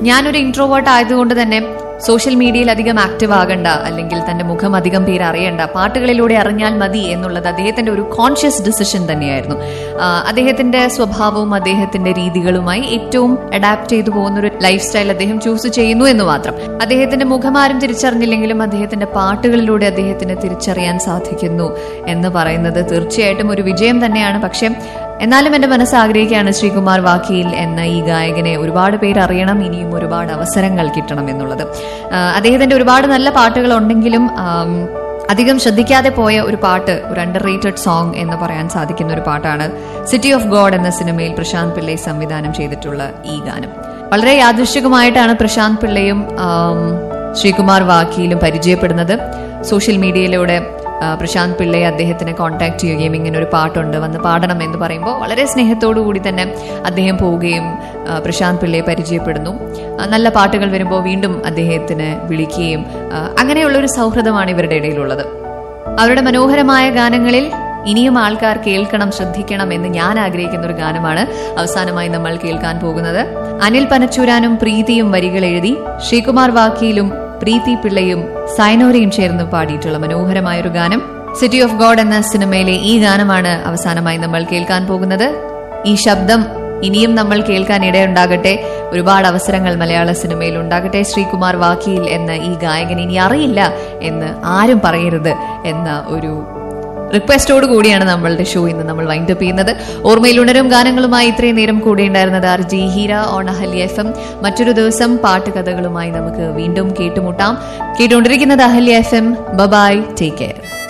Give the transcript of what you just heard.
ഞാനൊരു ഇൻട്രോവേർട്ട് ആയതുകൊണ്ട് തന്നെ സോഷ്യൽ മീഡിയയിൽ അധികം ആക്റ്റീവ് ആകണ്ട അല്ലെങ്കിൽ തന്റെ മുഖം അധികം പേര് അറിയണ്ട പാട്ടുകളിലൂടെ അറിഞ്ഞാൽ മതി എന്നുള്ളത് അദ്ദേഹത്തിന്റെ ഒരു കോൺഷ്യസ് ഡിസിഷൻ തന്നെയായിരുന്നു ആ, അദ്ദേഹത്തിന്റെ സ്വഭാവവും അദ്ദേഹത്തിന്റെ രീതികളുമായി ഏറ്റവും അഡാപ്റ്റ് ചെയ്തു പോകുന്ന ഒരു ലൈഫ് സ്റ്റൈൽ അദ്ദേഹം ചൂസ് ചെയ്യുന്നു എന്ന് മാത്രം അദ്ദേഹത്തിന്റെ മുഖം ആരും തിരിച്ചറിഞ്ഞില്ലെങ്കിലും അദ്ദേഹത്തിന്റെ പാട്ടുകളിലൂടെ അദ്ദേഹത്തിന് തിരിച്ചറിയാൻ സാധിക്കുന്നു എന്ന് പറയുന്നത് തീർച്ചയായിട്ടും ഒരു വിജയം തന്നെയാണ് പക്ഷേ എന്നാലും എന്റെ മനസ്സ് ആഗ്രഹിക്കുകയാണ് ശ്രീകുമാർ വാക്കിയിൽ എന്ന ഈ ഗായകനെ ഒരുപാട് പേര് അറിയണം ഇനിയും ഒരുപാട് അവസരങ്ങൾ കിട്ടണം എന്നുള്ളത് ആ, അദ്ദേഹത്തിന്റെ ഒരുപാട് നല്ല പാട്ടുകൾ ഉണ്ടെങ്കിലും ആം, അധികം ശ്രദ്ധിക്കാതെ പോയ ഒരു പാട്ട് ഒരു അണ്ടർ റേറ്റഡ് സോങ് എന്ന് പറയാൻ സാധിക്കുന്ന ഒരു പാട്ടാണ് സിറ്റി ഓഫ് ഗോഡ് എന്ന സിനിമയിൽ പ്രശാന്ത് പിള്ളൈ സംവിധാനം ചെയ്തിട്ടുള്ള ഈ ഗാനം വളരെ യാദൃശ്ചികമായിട്ടാണ് പ്രശാന്ത് പിള്ളയും ആം, ശ്രീകുമാർ വാക്കിയിലും പരിചയപ്പെടുന്നത് സോഷ്യൽ മീഡിയയിലൂടെ ആ, പ്രശാന്ത് പിള്ളയെ അദ്ദേഹത്തിനെ കോൺടാക്ട് ചെയ്യുകയും ഇങ്ങനെ ഒരു പാട്ടുണ്ട് വന്ന് പാടണം എന്ന് പറയുമ്പോൾ വളരെ സ്നേഹത്തോടു കൂടി തന്നെ അദ്ദേഹം പോവുകയും ആ, പ്രശാന്ത് പിള്ളയെ പരിചയപ്പെടുന്നു ആ, നല്ല പാട്ടുകൾ വരുമ്പോൾ വീണ്ടും അദ്ദേഹത്തിന് വിളിക്കുകയും ആ, അങ്ങനെയുള്ള ഒരു സൗഹൃദമാണ് ഇവരുടെ ഇടയിലുള്ളത് അവരുടെ മനോഹരമായ ഗാനങ്ങളിൽ ഇനിയും ആൾക്കാർ കേൾക്കണം ശ്രദ്ധിക്കണം എന്ന് ഞാൻ ആഗ്രഹിക്കുന്ന ഒരു ഗാനമാണ് അവസാനമായി നമ്മൾ കേൾക്കാൻ പോകുന്നത് അനിൽ പനച്ചൂരാനും പ്രീതിയും വരികൾ എഴുതി ശ്രീകുമാർ വാക്കിയിലും പ്രീതി പിള്ളയും സൈനോരയും ചേർന്ന് പാടിയിട്ടുള്ള മനോഹരമായ ഒരു ഗാനം സിറ്റി ഓഫ് ഗോഡ് എന്ന സിനിമയിലെ ഈ ഗാനമാണ് അവസാനമായി നമ്മൾ കേൾക്കാൻ പോകുന്നത് ഈ ശബ്ദം ഇനിയും നമ്മൾ കേൾക്കാൻ ഇടയുണ്ടാകട്ടെ ഒരുപാട് അവസരങ്ങൾ മലയാള സിനിമയിൽ ഉണ്ടാകട്ടെ ശ്രീകുമാർ വാക്കിയിൽ എന്ന ഈ ഗായകൻ ഇനി അറിയില്ല എന്ന് ആരും പറയരുത് എന്ന ഒരു റിക്വസ്റ്റോട് കൂടിയാണ് നമ്മളുടെ ഷോ ഇന്ന് നമ്മൾ വൈൻഡപ്പ് ചെയ്യുന്നത് ഓർമ്മയിൽ ഉണരും ഗാനങ്ങളുമായി ഇത്രയും നേരം കൂടെ ഉണ്ടായിരുന്നത് R G Heera on Ahalya F M മറ്റൊരു ദിവസം പാട്ടുകഥകളുമായി നമുക്ക് വീണ്ടും കേട്ടുമുട്ടാം കേട്ടുകൊണ്ടിരിക്കുന്നത് Ahalya F M bye bye take care